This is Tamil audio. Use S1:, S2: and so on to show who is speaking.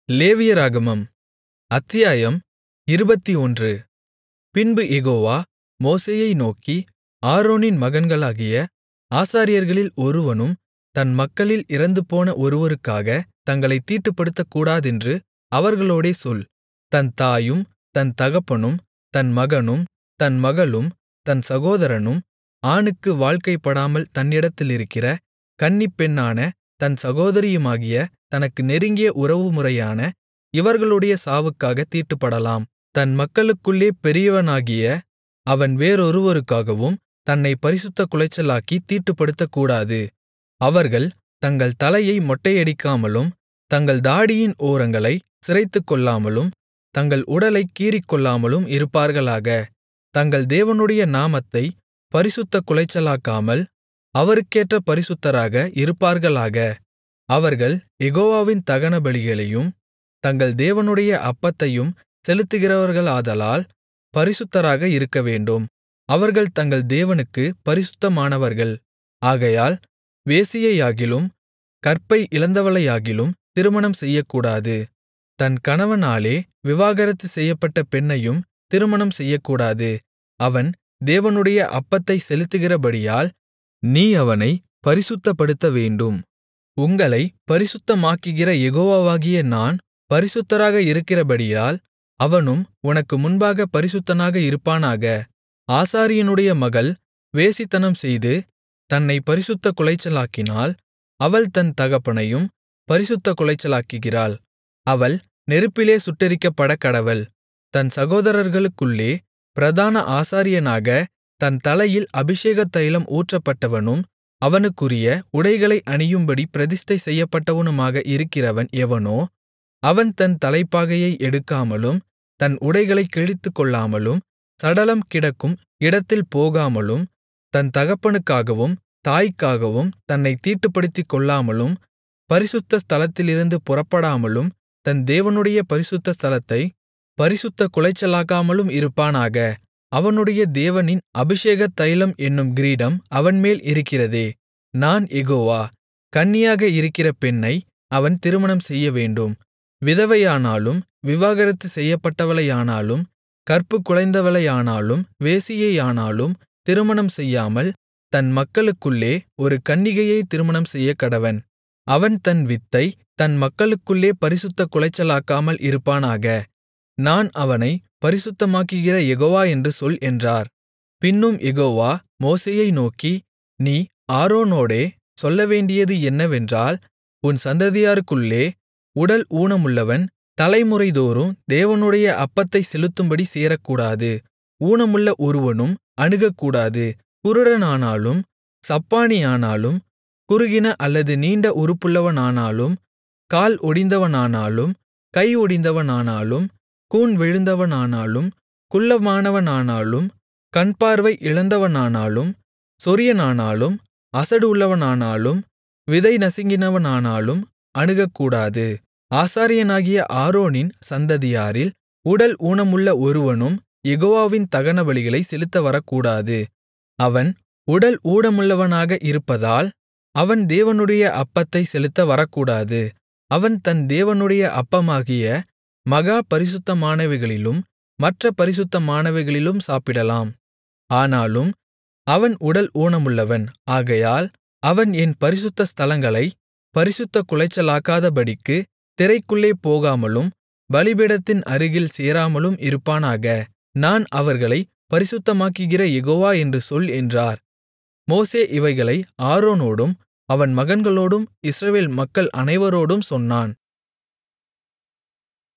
S1: லேவியராகமம் அத்தியாயம் இருபத்தொன்று பின்பு யெகோவா மோசேயை நோக்கி ஆரோனின் மகன்களாகிய ஆசாரியர்களில் ஒருவனும் தன் மக்களில் இறந்துபோன ஒருவருக்காகத் தங்களைத் தீட்டுப்படுத்தக்கூடாதென்று அவர்களோடே சொல் தன் தாயும் தன் தகப்பனும் தன் மகனும் தன் மகளும் தன் சகோதரனும் ஆணுக்கு வாழ்க்கைப்படாமல் தன்னிடத்திலிருக்கிற கன்னிப்பெண்ணான தன் சகோதரியுமாகிய தனக்கு நெருங்கிய உறவுமுறையான இவர்களுடைய சாவுக்காகத் தீட்டுப்படலாம் தன் மக்களுக்குள்ளே பெரியவனாகிய அவன் வேறொருவருக்காகவும் தன்னைப் பரிசுத்தக் குலைச்சலாக்கித் தீட்டுப்படுத்தக்கூடாது அவர்கள் தங்கள் தலையை மொட்டையடிக்காமலும் தங்கள் தாடியின் ஓரங்களைச் சிரைத்துக்கொள்ளாமலும் தங்கள் உடலைக் கீறிக்கொள்ளாமலும் இருப்பார்களாக தங்கள் தேவனுடைய நாமத்தைப் பரிசுத்தக் குலைச்சலாக்காமல் அவருக்கேற்ற பரிசுத்தராக இருப்பார்களாக அவர்கள் யெகோவாவின் தகனபலிகளையும் தங்கள் தேவனுடைய அப்பத்தையும் செலுத்துகிறவர்களாதலால் பரிசுத்தராக இருக்கவேண்டும் அவர்கள் தங்கள் தேவனுக்குப் பரிசுத்தமானவர்கள் ஆகையால் வேசியையாகிலும் கற்பை இழந்தவளையாகிலும் திருமணம் செய்யக்கூடாது தன் கணவனாலே விவாகரத்து செய்யப்பட்ட பெண்ணையும் திருமணம் செய்யக்கூடாது அவன் தேவனுடைய அப்பத்தைச் செலுத்துகிறபடியால் நீ அவனைப் பரிசுத்தப்படுத்தவேண்டும் உங்களைப் பரிசுத்தமாக்குகிற யெகோவாகிய நான் பரிசுத்தராக இருக்கிறபடியால் அவனும் உனக்கு முன்பாகப் பரிசுத்தனாக இருப்பானாக ஆசாரியனுடைய மகள் வேசித்தனம்செய்து தன்னைப் பரிசுத்தக் குலைச்சலாக்கினால் அவள் தன் தகப்பனையும் பரிசுத்தக் குலைச்சலாக்குகிறாள் அவள் நெருப்பிலே சுட்டெரிக்கப்படக்கடவள் தன் சகோதரர்களுக்குள்ளே பிரதான ஆசாரியனாகத் தன் தலையில் அபிஷேகத் தைலம் ஊற்றப்பட்டவனும் அவனுக்குரிய உடைகளை அணியும்படி பிரதிஷ்டை செய்யப்பட்டவனுமாக இருக்கிறவன் எவனோ அவன் தன் தலைப்பாகையை எடுக்காமலும் தன் உடைகளைக் கிழித்துக்கொள்ளாமலும் சடலம் கிடக்கும் இடத்தில் போகாமலும் தன் தகப்பனுக்காகவும் தாய்க்காகவும் தன்னைத் தீட்டுப்படுத்திக்கொள்ளாமலும் பரிசுத்த ஸ்தலத்திலிருந்து புறப்படாமலும் தன் தேவனுடைய பரிசுத்த ஸ்தலத்தைப் பரிசுத்தக் குலைச்சலாக்காமலும் இருப்பானாக அவனுடைய தேவனின் அபிஷேகத் தைலம் என்னும் கிரீடம் அவன்மேல் இருக்கிறதே நான் யெகோவா கன்னியாக இருக்கிற பெண்ணை அவன் திருமணம் செய்யவேண்டும் விதவையானாலும் விவாகரத்து செய்யப்பட்டவளையானாலும் கற்புக்குலைந்தவளையானாலும் வேசியையானாலும் திருமணம் செய்யாமல் தன் மக்களுக்குள்ளே ஒரு கன்னிகையைத் திருமணம் செய்யக்கடவன் அவன் தன் வித்தைத் தன் மக்களுக்குள்ளே பரிசுத்தக் குலைச்சலாக்காமல் இருப்பானாக நான் அவனைப் பரிசுத்தமாக்குகிற யெகோவா என்று சொல் என்றார் பின்னும் யெகோவா மோசேயை நோக்கி நீ ஆரோனோடே சொல்லவேண்டியது என்னவென்றால் உன் சந்ததியாருக்குள்ளே உடல் ஊனமுள்ளவன் தலைமுறைதோறும் தேவனுடைய அப்பத்தைச் செலுத்தும்படி சேரக்கூடாது ஊனமுள்ள ஒருவனும் அணுகக்கூடாது குருடனானாலும் சப்பாணியானாலும் குறுகின அல்லது நீண்ட உறுப்புள்ளவனானாலும் கால் ஒடிந்தவனானாலும் கை ஒடிந்தவனானாலும் கூன் விழுந்தவனானாலும் குள்ளமானவனானாலும் கண்பார்வை இழந்தவனானாலும் சொரியனானாலும் அசடு உள்ளவனானாலும் விதை நசுங்கினவனானாலும் அணுகக்கூடாது ஆசாரியனாகிய ஆரோனின் சந்ததியாரில் உடல் ஊனமுள்ள ஒருவனும் யெகோவாவின் தகனபலிகளைச் செலுத்த வரக்கூடாது அவன் உடல் ஊனமுள்ளவனாக இருப்பதால் அவன் தேவனுடைய அப்பத்தைச் செலுத்த வரக்கூடாது அவன் தன் தேவனுடைய அப்பமாகிய மகா பரிசுத்தமானவைகளிலும் மற்ற பரிசுத்தமானவைகளிலும் சாப்பிடலாம் ஆனாலும் அவன் உடல் ஊனமுள்ளவன் ஆகையால் அவன் என் பரிசுத்த ஸ்தலங்களைப் பரிசுத்தக் குலைச்சலாக்காதபடிக்கு திரைக்குள்ளே போகாமலும் பலிபீடத்தின் அருகில் சேராமலும் இருப்பானாக நான் அவர்களைப் பரிசுத்தமாக்குகிற யெகோவா என்று சொல் என்றார் மோசே இவைகளை ஆரோனோடும் அவன் மகன்களோடும் இஸ்ரவேல் மக்கள் அனைவரோடும் சொன்னான்